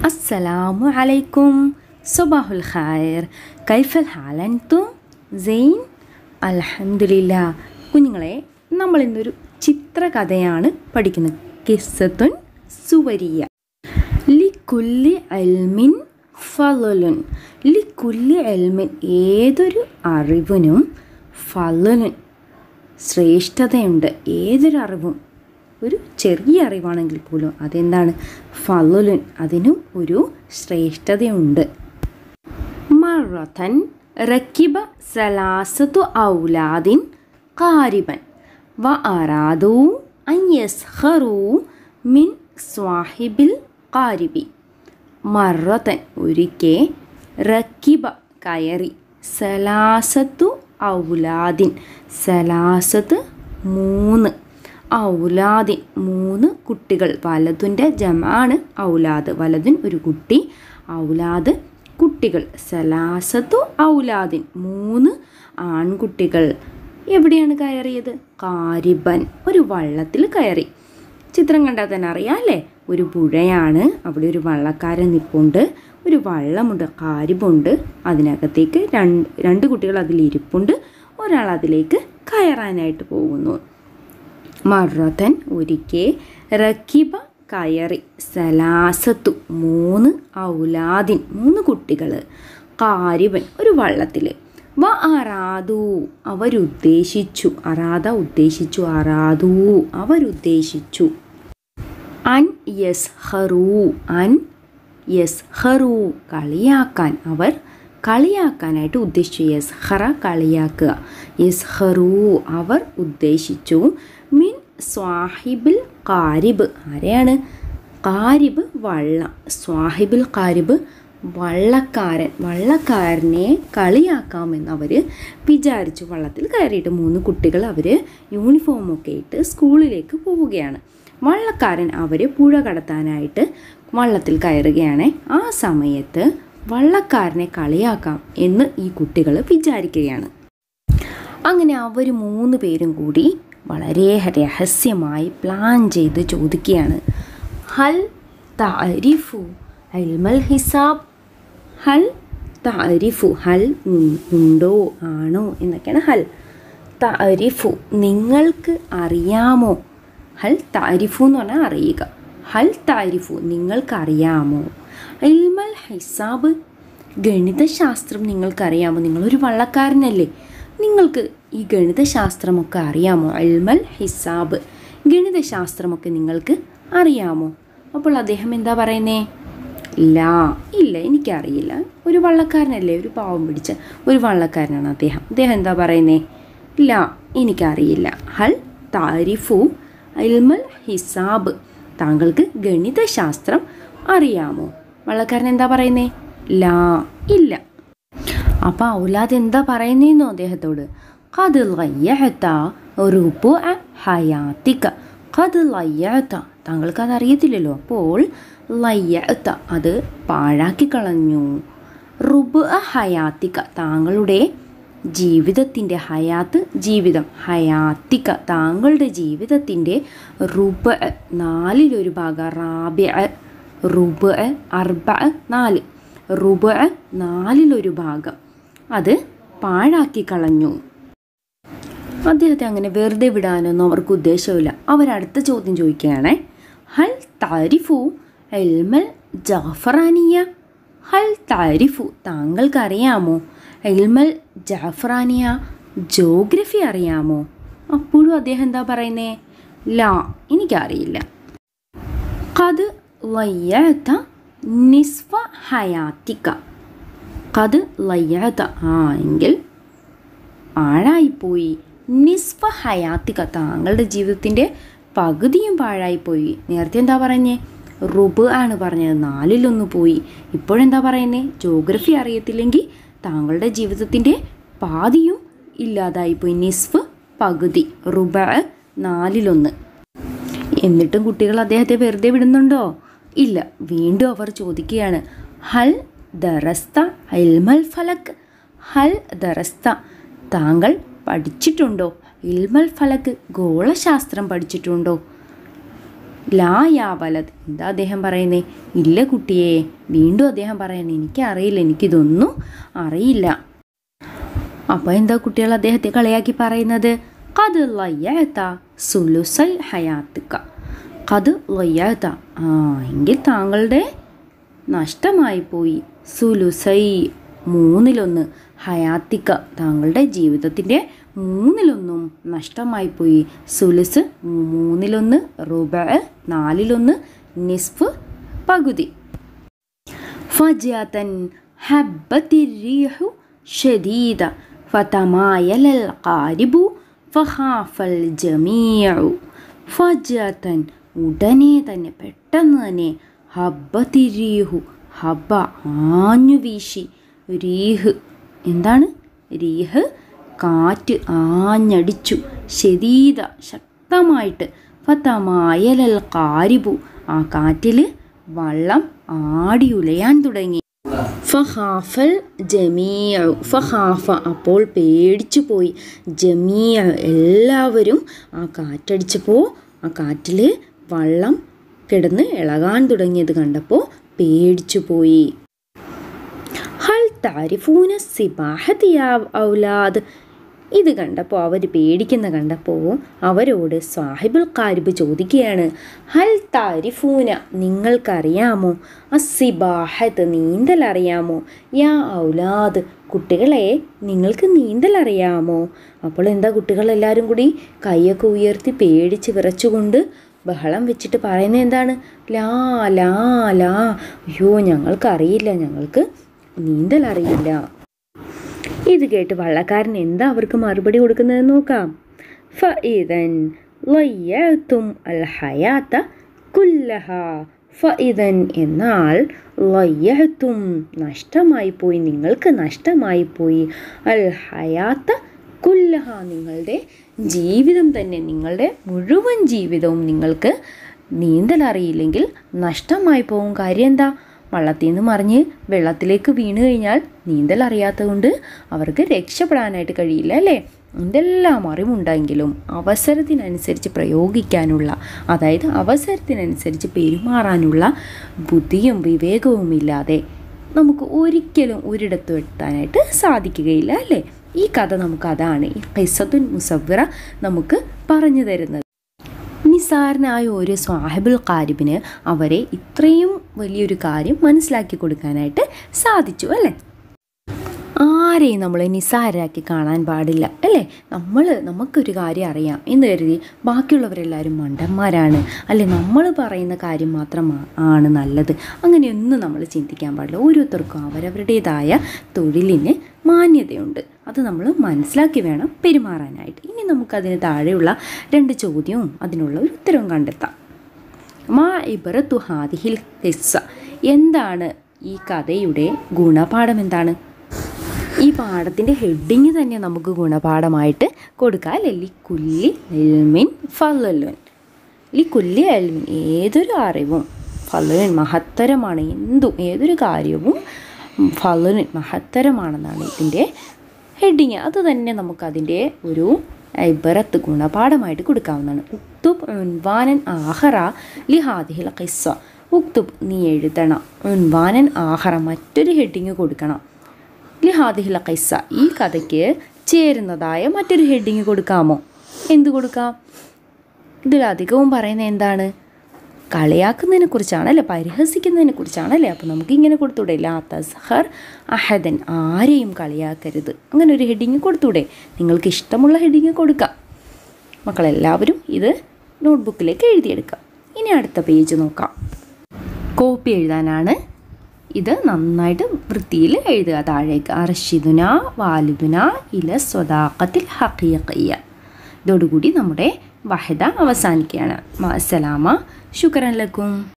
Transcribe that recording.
السلام عليكم صباح الخير كيف الحال أنتم زين الحمد لله കുഞ്ഞുങ്ങളെ നമ്മൾ ഇന്നൊരു ചിത്രകഥയാണ് പഠിക്കുന്നത് കിസ്സത്തുൻ സുവരിയ ലിക്കുല്ലി അൽമിൻ ഫലുൻ ലിക്കുല്ലി അൽമിൻ ഏതൊരു അറിവിനും ഫലുൻ ശ്രേഷ്ഠതയുണ്ട് ഏതൊരു അറിവും ഒരു ചെറിയ അറിവാണെങ്കിൽ പോലും അതെന്താണ് ഫലുൻ അതിനും ഒരു ശ്രേഷ്ഠതയുണ്ട് മറത്തൻ റക്കിബ സലാസത്തു ഔലാദിൻ കാരിബൻ വ അറാദു അൻ യസ്ഖറു മിൻ സ്വാഹിബിൽ കാരിബി മറത്തൻ ഒരിക്കെ റക്കിബ കയറി സലാസത്തു ഔലാദിൻ സലാസത്ത് മൂന്ന് ഔലാദിൻ മൂന്ന് കുട്ടികൾ വലതുൻ്റെ ജമാണ് ഔലാദ് വലതുൻ ഒരു കുട്ടി ഔലാദ് കുട്ടികൾ സലാസത്തു ഔലാദിൻ മൂന്ന് ആൺകുട്ടികൾ എവിടെയാണ് കയറിയത് കാരിബൻ ഒരു വള്ളത്തിൽ കയറി ചിത്രം കണ്ടാൽ തന്നെ അറിയാം അല്ലേ ഒരു പുഴയാണ് അവിടെ ഒരു വള്ളക്കാരൻ നിൽപ്പുണ്ട് ഒരു വള്ളമുണ്ട് കാരിബുണ്ട് അതിനകത്തേക്ക് രണ്ട് രണ്ട് കുട്ടികൾ അതിലിരിപ്പുണ്ട് ഒരാൾ അതിലേക്ക് കയറാനായിട്ട് പോകുന്നു മറത്തൻ ഒരിക്കെ റക്കിബ കയറി സലാസത്തു മൂന്ന് ഔലാദിൻ മൂന്ന് കുട്ടികൾ കാരിബൻ ഒരു വള്ളത്തിൽ വ അറാദു അവരുദ്ദേശിച്ചു അറാദ ഉദ്ദേശിച്ചു അറാദു അവരുദ്ദേശിച്ചു അൻ യസ്ഹറു അൻ യസ്ഹറു കളിയാക്കാൻ അവർ കളിയാക്കാനായിട്ട് ഉദ്ദേശിച്ചു യസ്ഹറ കളിയാക്കുക യസ്ഹറു അവർ ഉദ്ദേശിച്ചു മിൻ സ്വാഹിബിൽ കാരിബ് ആരെയാണ് കാരിബ് വള്ളം സ്വാഹിബിൽ കാരിബ് വള്ളക്കാരൻ വള്ളക്കാരനെ കളിയാക്കാമെന്ന് അവർ വിചാരിച്ചു വള്ളത്തിൽ കയറിയിട്ട് മൂന്ന് കുട്ടികൾ അവർ യൂണിഫോമൊക്കെ ഇട്ട് സ്കൂളിലേക്ക് പോവുകയാണ് വള്ളക്കാരൻ അവർ പുഴ കടത്താനായിട്ട് വള്ളത്തിൽ കയറുകയാണ് ആ സമയത്ത് വള്ളക്കാരനെ കളിയാക്കാം എന്ന് ഈ കുട്ടികൾ വിചാരിക്കുകയാണ് അങ്ങനെ അവർ മൂന്ന് പേരും കൂടി വളരെ രഹസ്യമായി പ്ലാൻ ചെയ്ത് ചോദിക്കുകയാണ് ഹൽ താരിഫു അൽമൽ ഹിസാബ് ഹൽ താരിഫു ഹൽ ഉണ്ടോ ആണോ എന്നൊക്കെയാണ് ഹൽ താരിഫു നിങ്ങൾക്ക് അറിയാമോ ഹൽ താരിഫു എന്ന് പറഞ്ഞാൽ അറിയുക ഹൽ താരിഫു നിങ്ങൾക്കറിയാമോ ഇൽമൽ ഹിസാബ് ഗണിതശാസ്ത്രം നിങ്ങൾക്കറിയാമോ നിങ്ങളൊരു വള്ളക്കാരനല്ലേ നിങ്ങൾക്ക് ഈ ഗണിതശാസ്ത്രമൊക്കെ അറിയാമോ അൽമൽ ഹിസാബ് ഗണിതശാസ്ത്രമൊക്കെ നിങ്ങൾക്ക് അറിയാമോ അപ്പോൾ അദ്ദേഹം എന്താ പറയുന്നേ ഇല്ല ഇല്ല എനിക്കറിയില്ല ഒരു വള്ളക്കാരനല്ലേ ഒരു പാവം പിടിച്ച ഒരു വള്ളക്കാരനാണ് അദ്ദേഹം അദ്ദേഹം എന്താ പറയുന്നേ ഇല്ല എനിക്കറിയില്ല ഹൽ താരിഫു അൽമൽ ഹിസാബ് താങ്കൾക്ക് ഗണിതശാസ്ത്രം അറിയാമോ വള്ളക്കാരൻ എന്താ പറയുന്നേ ലാ ഇല്ല അപ്പോൾ ഔലാദ് എന്താ പറയുന്നേന്നോ അദ്ദേഹത്തോട് കത് ലയ്യത്ത റുബു ഹയാത്തിക്ക കത് ലയ്യത്ത താങ്കൾക്ക് അത് അറിയത്തില്ലല്ലോ അപ്പോൾ ലയ്യത്ത അത് പാഴാക്കി കളഞ്ഞു റുബു ഹയാത്തിക്ക താങ്കളുടെ ജീവിതത്തിൻ്റെ ഹയാത്ത് ജീവിതം ഹയാത്തിക്ക താങ്കളുടെ ജീവിതത്തിൻ്റെ റുബ് നാലിലൊരു ഭാഗം റാബിയ റുബ് അർബ നാല് റുബ് നാലിലൊരു ഭാഗം അത് പാഴാക്കി കളഞ്ഞു അദ്ദേഹത്തെ അങ്ങനെ വെറുതെ വിടാനൊന്നും അവർക്ക് ഉദ്ദേശമില്ല അവരടുത്ത ചോദ്യം ചോദിക്കുകയാണേ ഹൽ താരിഫു എൽമൽ ജാഫറാനിയ ഹൽ താരിഫു താങ്കൾക്കറിയാമോ എൽമൽ ജാഫറാനിയ ജോഗ്രഫി അറിയാമോ അപ്പോഴും അദ്ദേഹം എന്താ പറയുന്നേ ലാ എനിക്കറിയില്ല കത് ലയ്യത്ത നിസ്ഫ ഹയാത്തിക്ക കത് ലയ്യത്ത ആ എങ്കിൽ പാഴായിപ്പോയി നിസ്ഫ ഹയാത്തിക്ക താങ്കളുടെ ജീവിതത്തിൻ്റെ പകുതിയും പാഴായിപ്പോയി നേരത്തെ എന്താ പറഞ്ഞേ റുബ് ആണ് പറഞ്ഞത് നാലിലൊന്ന് പോയി ഇപ്പോഴെന്താ പറയുന്നേ ജോഗ്രഫി അറിയത്തില്ലെങ്കിൽ താങ്കളുടെ ജീവിതത്തിൻ്റെ പാതിയും ഇല്ലാതായിപ്പോയി നിസ്ഫ് പകുതി റുബ നാലിലൊന്ന് എന്നിട്ടും കുട്ടികൾ അദ്ദേഹത്തെ വെറുതെ വിടുന്നുണ്ടോ ഇല്ല വീണ്ടും അവർ ചോദിക്കുകയാണ് ഹൽ ദറസ്ത ഇൽമൽ ഫലക് ഹൽ ദറസ്ത താങ്കൾ പഠിച്ചിട്ടുണ്ടോ ഇൽമൽ ഫലക് ഗോളശാസ്ത്രം പഠിച്ചിട്ടുണ്ടോ ലാ യാ വലത് എന്താ അദ്ദേഹം പറയുന്നേ ഇല്ല കുട്ടിയെ വീണ്ടും അദ്ദേഹം പറയണേ എനിക്കറിയില്ല എനിക്കിതൊന്നും അറിയില്ല അപ്പോൾ എന്താ കുട്ടികൾ അദ്ദേഹത്തെ കളിയാക്കി പറയുന്നത് കത് ലയ്യത്ത സുലുസൈ ഹയാത്തിക്ക കത് ലയ്യത്ത ആ എങ്കിൽ താങ്കളുടെ നഷ്ടമായി പോയി സുലുസൈ മൂന്നിലൊന്ന് ഹയാത്തിക്ക താങ്കളുടെ ജീവിതത്തിൻ്റെ മൂന്നിലൊന്നും നഷ്ടമായി പോയി സുലുസ് മൂന്നിലൊന്ന് റുബ നാലിലൊന്ന് നിസ്ഫ് പകുതി فجأة هبت الريح شديدة فتمايل القارب فخاف الجميع فجأة ഉടനെ തന്നെ പെട്ടെന്ന് തന്നെ ഹബ്ബത്തിരീഹു ഹബ്ബ ആഞ്ഞു വീശി രീഹ് എന്താണ് രീഹ് കാറ്റ് ആഞ്ഞടിച്ചു ശരീത ശക്തമായിട്ട് ഫത്തമായലൽ കാരിബു ആ കാറ്റിൽ വള്ളം ആടിയുലയാൻ തുടങ്ങി ഫഹാഫൽ ജമീഅ ഫഹാഫ അപ്പോൾ പേടിച്ചു പോയി ജമീഅ എല്ലാവരും ആ കാറ്റടിച്ചപ്പോൾ ആ കാറ്റിൽ വള്ളം കിടന്ന് ഇളകാൻ തുടങ്ങിയത് കണ്ടപ്പോൾ പേടിച്ചു പോയി ഹൽ താരിഫൂന സിബാഹത്ത് യാ ഔലാദ് ഇത് കണ്ടപ്പോൾ അവർ പേടിക്കുന്ന കണ്ടപ്പോൾ അവരോട് സാഹിബുൽ കാരിബ് ചോദിക്കുകയാണ് ഹൽ താരിഫൂന നിങ്ങൾക്കറിയാമോ അസിബാഹത്ത് നീന്തൽ അറിയാമോ യാ ഔലാദ് കുട്ടികളെ നിങ്ങൾക്ക് നീന്തൽ അറിയാമോ അപ്പോൾ എന്താ കുട്ടികളെല്ലാവരും കൂടി കൈയൊക്കെ ഉയർത്തി പേടിച്ച് വിറച്ചുകൊണ്ട് ബഹളം വെച്ചിട്ട് പറയുന്നത് എന്താണ് ലാ ലാ ലാ അയ്യോ ഞങ്ങൾക്കറിയില്ല ഞങ്ങൾക്ക് നീന്തൽ അറിയില്ല ഇത് കേട്ട് വള്ളക്കാരൻ എന്താ അവർക്ക് മറുപടി കൊടുക്കുന്നത് നോക്കാം ഫഇദൻ ലയ്യത്തും അൽ ഹയാത്ത കുല്ലഹ ഫഇദൻ എന്നാൽ ലയ്യത്തും നഷ്ടമായി പോയി നിങ്ങൾക്ക് നഷ്ടമായി പോയി അൽ ഹയാത്ത കുല്ലഹ നിങ്ങളുടെ ജീവിതം തന്നെ നിങ്ങളുടെ മുഴുവൻ ജീവിതവും നിങ്ങൾക്ക് നീന്തൽ അറിയില്ലെങ്കിൽ നഷ്ടമായി പോകും കാര്യം എന്താ വള്ളത്തിൽ നിന്ന് മറിഞ്ഞ് വെള്ളത്തിലേക്ക് വീണ് കഴിഞ്ഞാൽ നീന്തൽ അറിയാത്തതുകൊണ്ട് അവർക്ക് രക്ഷപ്പെടാനായിട്ട് കഴിയില്ല അല്ലേ എന്തെല്ലാം അറിവുണ്ടെങ്കിലും അവസരത്തിനനുസരിച്ച് പ്രയോഗിക്കാനുള്ള അതായത് അവസരത്തിനനുസരിച്ച് പെരുമാറാനുള്ള ബുദ്ധിയും വിവേകവും ഇല്ലാതെ നമുക്ക് ഒരിക്കലും ഒരിടത്തും എത്താനായിട്ട് സാധിക്കുകയില്ല അല്ലേ ഈ കഥ നമുക്ക് അതാണ് ഈ ഖിസത്തുൻ മുസവ്വിറ നമുക്ക് പറഞ്ഞു തരുന്നത് നിസാരനായ ഒരു സ്വാഹിബുൽ കാരിബിന് അവരെ ഇത്രയും വലിയൊരു കാര്യം മനസ്സിലാക്കി കൊടുക്കാനായിട്ട് സാധിച്ചു അല്ലേ ആരെയും നമ്മൾ നിസ്സാരരാക്കി കാണാൻ പാടില്ല അല്ലേ നമ്മൾ നമുക്കൊരു കാര്യം അറിയാം എന്ന് കരുതി ബാക്കിയുള്ളവരെല്ലാവരും മണ്ടന്മാരാണ് അല്ലെ നമ്മൾ പറയുന്ന കാര്യം മാത്രം ആണ് നല്ലത് അങ്ങനെയൊന്നും നമ്മൾ ചിന്തിക്കാൻ പാടില്ല ഓരോരുത്തർക്കും അവരവരുടേതായ തൊഴിലിന് മാന്യതയുണ്ട് അത് നമ്മൾ മനസ്സിലാക്കി വേണം പെരുമാറാനായിട്ട് ഇനി നമുക്കതിന് താഴെയുള്ള രണ്ട് ചോദ്യവും അതിനുള്ള ഒരു ഉത്തരവും കണ്ടെത്താം മാ ഇബറത്തു ഹാദിഹിൽ ഹിസ്സ എന്താണ് ഈ കഥയുടെ ഗുണപാഠം എന്താണ് ഈ പാഠത്തിൻ്റെ ഹെഡിങ് തന്നെ നമുക്ക് ഗുണപാഠമായിട്ട് കൊടുക്കാം അല്ലേ ലി കുല്ലി എൽമിൻ ഫലുൻ ലി കുല്ലി എൽമിൻ ഏതൊരു അറിവും ഫലുൻ മഹത്തരമാണ് എന്തും ഏതൊരു കാര്യവും ഫലുൻ മഹത്തരമാണെന്നാണ് ഇതിൻ്റെ ഹെഡിങ് അത് തന്നെ നമുക്കതിൻ്റെ ഒരു ഇബറത്ത് ഗുണപാഠമായിട്ട് കൊടുക്കാവുന്നതാണ് ഉക്തുബ് ഉൻവാനൻ ആഹറ ലി ഹാദിഹിൽ ഖിസ്സ ഉക്തുബ് നീ എഴുതണം ഉൻവാനൻ ആഹറ മറ്റൊരു ഹെഡിങ് കൊടുക്കണം ലി ഹാദിഹിൽ ഖിസ്സ ഈ കഥയ്ക്ക് ചേരുന്നതായ മറ്റൊരു ഹെഡിങ് കൊടുക്കാമോ എന്ത് കൊടുക്കാം ഇതിലധികവും പറയുന്നത് എന്താണ് കളിയാക്കുന്നതിനെ കുറിച്ചാണ് അല്ലേ പരിഹസിക്കുന്നതിനെ കുറിച്ചാണ് അല്ലേ അപ്പോൾ നമുക്ക് ഇങ്ങനെ കൊടുത്തൂടെ ലാ തസ്ഹർ അഹദൻ ആരെയും കളിയാക്കരുത് അങ്ങനെ ഒരു ഹെഡിങ് കൊടുത്തൂടെ നിങ്ങൾക്ക് ഇഷ്ടമുള്ള ഹെഡിങ് കൊടുക്കാം മക്കളെല്ലാവരും ഇത് നോട്ട്ബുക്കിലേക്ക് എഴുതിയെടുക്കാം ഇനി അടുത്ത പേജ് നോക്കാം കോപ്പി എഴുതാനാണ് ഇത് നന്നായിട്ട് വൃത്തിയിൽ എഴുതുക താഴേക്ക് അർഷിദുന വാലിദുന ഇല സ്വദാഖത്തിൽ ഹഖീഖിയ ഇതോടുകൂടി നമ്മുടെ വഹദ അവസാനിക്കുകയാണ് അസ്സലാമ ശുക്രൻ ലക്കും